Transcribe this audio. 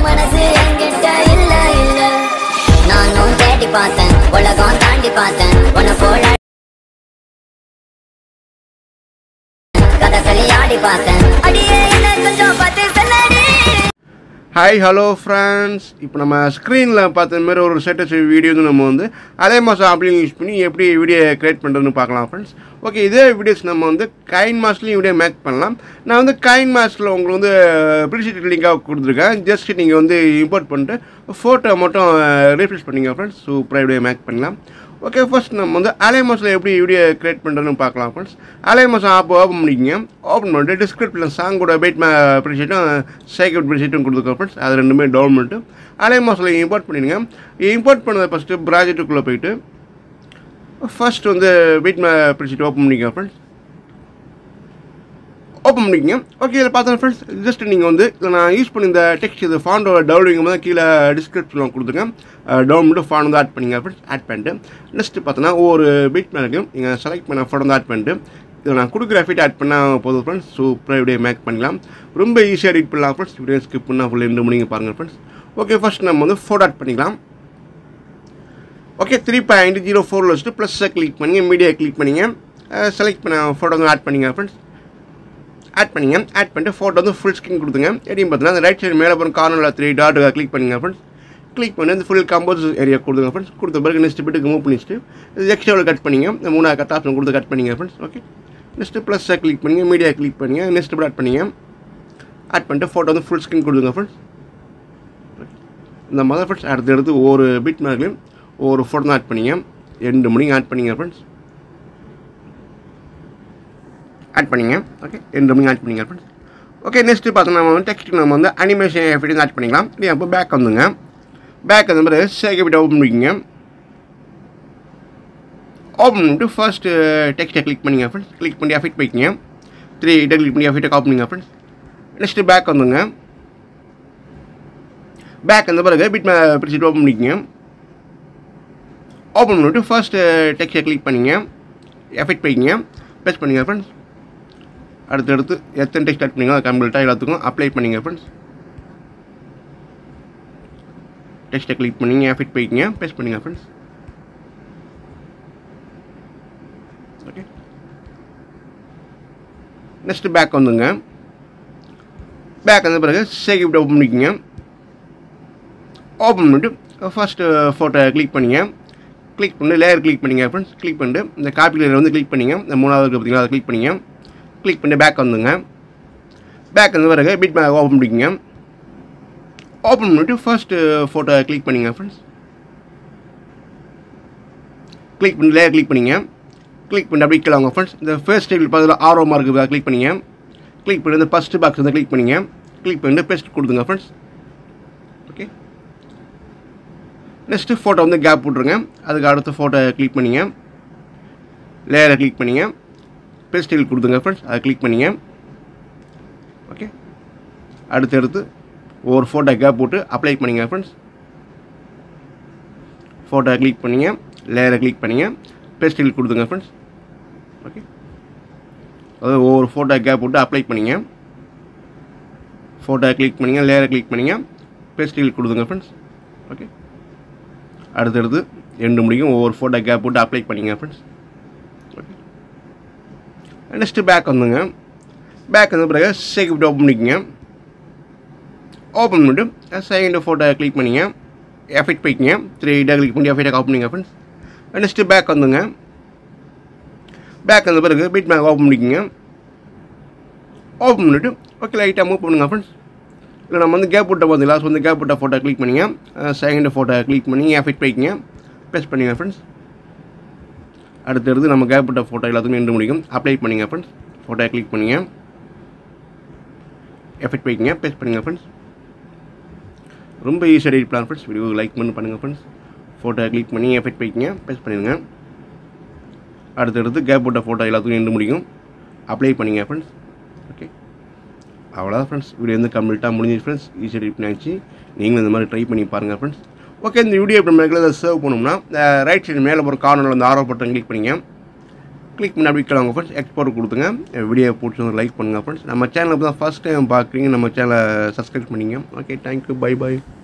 மனசு என்கிட்ட இல்ல இல்ல நானும் தேடி பார்த்தேன் உலகம் தாண்டி பார்த்தேன் உன்னை போல கதை களியாடி பார்த்தேன் அடியே என்ன கொஞ்சம் பார்த்து சொல்லடி ஹாய் ஹலோ ஃப்ரெண்ட்ஸ் இப்போ நம்ம ஸ்க்ரீனில் பார்த்த மாதிரி ஒரு ஸ்டேட்டஸ் வீடியோ வந்து நம்ம வந்து அதே மாதம் அப்படின்னு யூஸ் பண்ணி எப்படி வீடியோ க்ரியேட் பண்ணுறதுன்னு பார்க்கலாம் ஃப்ரெண்ட்ஸ் ஓகே இதே வீடியோஸ் நம்ம வந்து கைன் மாஸ்ட்லேயும் வீடியோ மேக் பண்ணலாம் நான் வந்து கைன் மாஸ்டில் உங்களுக்கு வந்து ப்ரிசிட் லிங்காக கொடுத்துருக்கேன் ஜஸ்ட் நீங்கள் வந்து இம்போர்ட் பண்ணிட்டு ஃபோட்டோ மட்டும் ரீஃப்ரெஷ் பண்ணிங்க ஃப்ரெண்ட்ஸ் சூப்பராக வீடியோ மேக் பண்ணலாம் ஓகே ஃபர்ஸ்ட் நம்ம வந்து அலைமாஸில் எப்படி வீடியோ கிரியேட் பண்ணுறதுன்னு பார்க்கலாம் ஃப்ரெண்ட்ஸ் அலைமாஸ் ஆப் ஓப்பன் பண்ணிக்கங்க ஓப்பன் பண்ணிட்டு டிஸ்கிரிப்ஷனில் சாங்கோட வெயிட் ப்ரிஷீட்டும் சைக்கிள் ப்ரிஷீட்டும் கொடுத்துருக்கோம் ஃப்ரெண்ட்ஸ் அது ரெண்டுமே டவுன் பண்ணிட்டு அலைமாஸில் இம்போர்ட் பண்ணிடுங்க இம்போர்ட் பண்ணதை ஃபஸ்ட்டு ப்ராஜெக்ட்டுக்குள்ளே போயிட்டு ஃபர்ஸ்ட் வந்து வெயிட் ப்ரிஷீட் ஓப்பன் பண்ணிக்கங்க ஃப்ரெண்ட்ஸ் ஓப்பன் பண்ணிக்கங்க ஓகே இதில் பார்த்தா ஃப்ரெண்ட்ஸ் ஜஸ்ட் நீங்கள் வந்து இதில் நான் யூஸ் பண்ணி இந்த டெக்ஸ்ட் இது ஃபாண்டோட டவுனிங் தான் கீழே டிஸ்கிரிப்ஷனில் கொடுத்துருக்கேன் டவுன் பண்ணிட்டு ஃபாண்ட் வந்து ஆட் பண்ணிங்க ஃப்ரெண்ட்ஸ் ஆட் பண்ணிட்டு நெக்ஸ்ட் பார்த்தோன்னா ஒரு பீட் மேலுக்கும் நீங்கள் செலக்ட் பண்ண ஃபோட்டோ வந்து ஆட் பண்ணிட்டு இதில் நான் கொடுக்குற ஃபிட் ஆட் பண்ணால் போதும் ஃப்ரெண்ட்ஸ் சூப்பராக வீடியோ மேக் பண்ணலாம் ரொம்ப ஈஸியாக எடிட் பண்ணலாம் ஃப்ரெண்ட்ஸ் வீடியோ ஸ்கிப் பண்ணால் ஃபுல் ரெண்டு மணிக்கு பாருங்கள் ஃப்ரெண்ட்ஸ் ஓகே ஃபர்ஸ்ட் நம்ம வந்து ஃபோட்டோ ஆட் பண்ணிக்கலாம் ஓகே த்ரீ பாயிண்ட் ஜீரோ ஃபோரில் வச்சுட்டு ப்ளஸ்ஸை கிளிக் பண்ணி மீடியா கிளிக் பண்ணிங்க செலக்ட் பண்ண ஃபோட்டோ வந்து ஆட் பண்ணிங்க ஃப்ரெண்ட்ஸ் ஆட் பண்ணிங்க ஆட் பண்ணிட்டு ஃபோட்டோ வந்து ஃபுல் ஸ்க்ரீன் கொடுத்துங்க எப்படின்னு பார்த்தீங்கன்னா அந்த ரைட் சைடு மேலே போகிற கார்னரில் த்ரீ டாட் கிளிக் பண்ணுங்க ஃப்ரெண்ட்ஸ் கிளிக் பண்ணி அந்த ஃபுல் கம்போஸ் ஏரியா கொடுத்துங்க ஃப்ரெண்ட்ஸ் கொடுத்த பிறகு நெக்ஸ்ட் பிட்டுக்கு மூவ் பண்ணிட்டு இது எக்ஸ்ட்ராவில் கட் பண்ணிங்க இந்த மூணாவது கட் ஆப்ஷன் கொடுத்து கட் பண்ணிங்க ஃப்ரெண்ட்ஸ் ஓகே நெக்ஸ்ட்டு ப்ளஸ்ஸை கிளிக் பண்ணிங்க மீடியா கிளிக் பண்ணிங்க நெக்ஸ்ட் பிட் ஆட் பண்ணிங்க ஆட் பண்ணிட்டு ஃபோட்டோ வந்து ஃபுல் ஸ்க்ரீன் கொடுத்துங்க ஃப்ரெண்ட்ஸ் இந்த மதர் ஃப்ரெண்ட்ஸ் அடுத்து எடுத்து ஒரு பிட் மேலேயும் ஒரு ஃபோட்டோ தான் ஆட் பண்ணிங்க ரெண்டு மணிக்கு ஆட் பண்ணிங்க ஃப்ரெண்ட்ஸ் ஆட் பண்ணிங்க ஓகே ரெண்டு மணி ஆட் பண்ணிங்க ஃப்ரெண்ட்ஸ் ஓகே நெக்ஸ்ட்டு பார்த்தோன்னா நம்ம வந்து டெக்ஸ்ட் நம்ம வந்து அனிமேஷன் எஃபிட் ஆட் பண்ணிக்கலாம் இல்லையா அப்போ பேக் வந்துங்க பேக் அந்த மாதிரி சேக் எஃபிட் ஓப்பன் பண்ணிக்கோங்க ஓப்பன் பண்ணிட்டு ஃபர்ஸ்ட் டெக்ஸ்ட்டை கிளிக் பண்ணிங்க ஃப்ரெண்ட்ஸ் கிளிக் பண்ணி எஃபிட் போய்க்கிங்க த்ரீ இதை கிளிக் பண்ணி எஃபிட்டை காப் பண்ணிங்க ஃப்ரெண்ட்ஸ் நெக்ஸ்ட்டு பேக் வந்துங்க பேக் அந்த பிறகு பிட் பிடிச்சிட்டு ஓப்பன் பண்ணிக்கோங்க ஓப்பன் பண்ணிட்டு ஃபர்ஸ்ட் டெக்ஸ்ட்டை கிளிக் பண்ணிங்க எஃபெக்ட் போய்க்கிங்க ப்ரெஸ் பண்ணிங்க ஃப்ரெண்ட்ஸ் அடுத்து அடுத்து எத்தனை டெக்ஸ்ட் ஆட் பண்ணீங்களோ அது கம்ப்ளீட்டாக எல்லாத்துக்கும் அப்ளை பண்ணிங்க ஃப்ரெண்ட்ஸ் டெக்ஸ்ட்டை கிளிக் பண்ணிங்க எஃபெக்ட் போய்க்கிங்க ப்ரெஸ் பண்ணிங்க ஃப்ரெண்ட்ஸ் ஓகே நெக்ஸ்ட்டு பேக் வந்துங்க பேக் வந்த பிறகு சேகிப்ட் ஓப்பன் பண்ணிக்கோங்க ஓப்பன் பண்ணிட்டு ஃபஸ்ட்டு ஃபோட்டோ கிளிக் பண்ணிங்க கிளிக் பண்ணி லேயர் கிளிக் பண்ணிங்க ஃப்ரெண்ட்ஸ் கிளிக் பண்ணிட்டு இந்த காப்பி லேயர் வந்து கிளிக் பண்ணிங்க இந்த மூணாவது இருக்குது பார்த்தீங்களா அதை கிளிக் பண்ணிங்க கிளிக் பண்ணி பேக் வந்துங்க பேக் வந்து பிறகு பிட் பேக் ஓப்பன் பண்ணிக்கோங்க ஓப்பன் பண்ணிட்டு ஃபர்ஸ்ட்டு ஃபோட்டோ கிளிக் பண்ணிங்க ஃப்ரெண்ட்ஸ் கிளிக் பண்ணி லேயர் கிளிக் பண்ணிங்க கிளிக் பண்ணி அப்படி கீழே வாங்க ஃப்ரெண்ட்ஸ் இந்த ஃபர்ஸ்ட் டேபிள் பக்கத்தில் ஆர்வமாக இருக்குது கிளிக் பண்ணிங்க கிளிக் பண்ணி இந்த ஃபஸ்ட்டு பாக்ஸ் வந்து கிளிக் பண்ணிங்க கிளிக் பண்ணிட்டு பெஸ்ட் கொடுத்துங்க ஃப்ரெண்ட்ஸ் ஓகே நெக்ஸ்ட்டு ஃபோட்டோ வந்து கேப் விட்ருங்க அதுக்கு அடுத்த ஃபோட்டோ கிளிக் பண்ணிங்க லேயரை கிளிக் பண்ணிங்க பேஸ்டில் கொடுத்துங்க ஃப்ரெண்ட்ஸ் அதை கிளிக் பண்ணிங்க ஓகே அடுத்து அடுத்து ஒரு ஃபோட்டோ கேப் போட்டு அப்ளை பண்ணிங்க ஃப்ரெண்ட்ஸ் ஃபோட்டோ கிளிக் பண்ணிங்க லேயரை கிளிக் பண்ணிங்க பேஸ்டில் கொடுத்துங்க ஃப்ரெண்ட்ஸ் ஓகே அதாவது ஒவ்வொரு ஃபோட்டோ கேப் போட்டு அப்ளை பண்ணிங்க ஃபோட்டோ கிளிக் பண்ணிங்க லேயரை கிளிக் பண்ணிங்க பேஸ்டில் கொடுத்துங்க ஃப்ரெண்ட்ஸ் ஓகே அடுத்தடுத்து ரெண்டு முடிக்கும் ஒவ்வொரு ஃபோட்டோ கேப் போட்டு அப்ளை பண்ணிங்க ஃப்ரெண்ட்ஸ் ஓகே நெக்ஸ்ட்டு பேக் வந்துங்க பேக் வந்த பிறகு செக்யூரிட்டி ஓப்பன் பண்ணிக்கோங்க ஓப்பன் பண்ணிட்டு செகண்ட் ஃபோட்டோ கிளிக் பண்ணிங்க எஃபெக்ட் போய்க்கிங்க த்ரீ டே கிளிக் பண்ணி எஃபெக்டை காப் பண்ணிங்க ஃப்ரெண்ட்ஸ் நெக்ஸ்ட்டு பேக் வந்துங்க பேக் வந்த பிறகு பீட் பேக் ஓப்பன் பண்ணிக்கோங்க ஓப்பன் பண்ணிவிட்டு ஓகே லைட்டாக மூவ் பண்ணுங்க ஃப்ரெண்ட்ஸ் இல்லை நம்ம வந்து கேப் விட்ட பார்த்தீங்களா ஸோ வந்து கேப் விட்ட ஃபோட்டோ கிளிக் பண்ணிங்க செகண்ட் ஃபோட்டோ கிளிக் பண்ணி எஃபெக்ட் போய்க்கிங்க ப்ரெஸ் பண்ணிங்க ஃப்ரெண்ட்ஸ் அடுத்து அடுத்து நம்ம கேப் விட்ட ஃபோட்டோ எல்லாத்துக்கும் நின்று முடியும் அப்ளை பண்ணிங்க ஃப்ரெண்ட்ஸ் ஃபோட்டோ கிளிக் பண்ணிங்க எஃபெக்ட் போய்க்கிங்க ப்ரெஸ் பண்ணிங்க ஃப்ரெண்ட்ஸ் ரொம்ப ஈஸியாக எடிட் பண்ணலாம் ஃப்ரெண்ட்ஸ் வீடியோ லைக் பண்ணி பண்ணுங்கள் ஃப்ரெண்ட்ஸ் ஃபோட்டோ கிளிக் பண்ணி எஃபெக்ட் போய்க்கிங்க ப்ரெஸ் பண்ணிடுங்க அடுத்து அடுத்து கேப் விட்ட ஃபோட்டோ எல்லாத்துக்கும் நின்று முடியும் அப்ளை பண்ணிங்க ஃப்ரெண்ட்ஸ் ஓகே அவ்வளோதான் ஃப்ரெண்ட்ஸ் வீடியோ வந்து கம்ப்ளீட்டாக முடிஞ்சு ஃப்ரெண்ட்ஸ் ஈஸியாக எடிட் பண்ணியாச்சு நீங்களும் இந்த மாதிரி ட்ரை பண்ணி பாருங்கள் ஃப்ரெண்ட்ஸ் ஓகே இந்த வீடியோ இப்போ நம்ம சர்வ் பண்ணோம்னா ரைட் சைடு மேலே ஒரு கார்னரில் வந்து ஆரோ பட்டன் கிளிக் பண்ணிங்க கிளிக் பண்ணி அப்படி கிளம்புங்க ஃப்ரெண்ட்ஸ் எக்ஸ்போர்ட் கொடுத்துங்க வீடியோ பிடிச்சி லைக் பண்ணுங்கள் ஃப்ரெண்ட்ஸ் நம்ம சேனலை தான் ஃபஸ்ட் டைம் பார்க்குறீங்க நம்ம சேனலை சப்ஸ்கிரைப் பண்ணிங்க ஓகே தேங்க்யூ பை பை